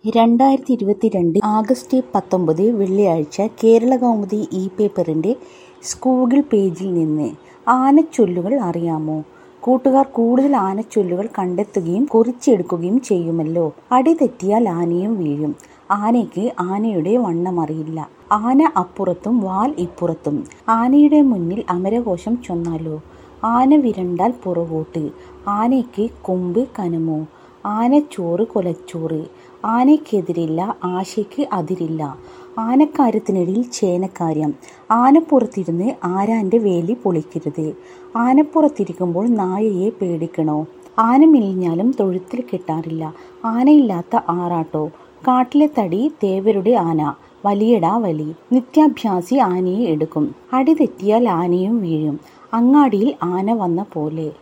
രണ്ടായിരത്തി ഇരുപത്തിരണ്ട് ആഗസ്റ്റ് പത്തൊമ്പത് വെള്ളിയാഴ്ച കേരളകൗമുദി ഇ പേപ്പറിൻ്റെ സ്കൂൾ പേജിൽ നിന്ന് ആനച്ചൊല്ലുകൾ അറിയാമോ കൂട്ടുകാർ കൂടുതൽ ആനച്ചൊല്ലുകൾ കണ്ടെത്തുകയും കുറിച്ചെടുക്കുകയും ചെയ്യുമല്ലോ അടി തെറ്റിയാൽ ആനയും വീഴും ആനയ്ക്ക് ആനയുടെ വണ്ണമറിയില്ല ആന അപ്പുറത്തും വാൽ ഇപ്പുറത്തും ആനയുടെ മുന്നിൽ അമരകോശം ചൊന്നാലോ ആന വിരണ്ടാൽ പുറകോട്ട് ആനയ്ക്ക് കൊമ്പ് കനമോ ആനച്ചോറ് കൊലച്ചോറ് ആനയ്ക്കെതിരില്ല ആശയ്ക്ക് അതിരില്ല ആനക്കാര്യത്തിനിടയിൽ ചേനക്കാര്യം ആനപ്പുറത്തിരുന്ന് ആരാന്റെ വേലി പൊളിക്കരുത് ആനപ്പുറത്തിരിക്കുമ്പോൾ നായയെ പേടിക്കണോ ആന മെലിഞ്ഞാലും തൊഴുത്തിൽ കെട്ടാറില്ല ആനയില്ലാത്ത ആറാട്ടോ കാട്ടിലെ തടി തേവരുടെ ആന വലിയടാ വലി നിത്യാഭ്യാസി ആനയെ എടുക്കും അടി തെറ്റിയാൽ ആനയും വീഴും അങ്ങാടിയിൽ ആന വന്ന പോലെ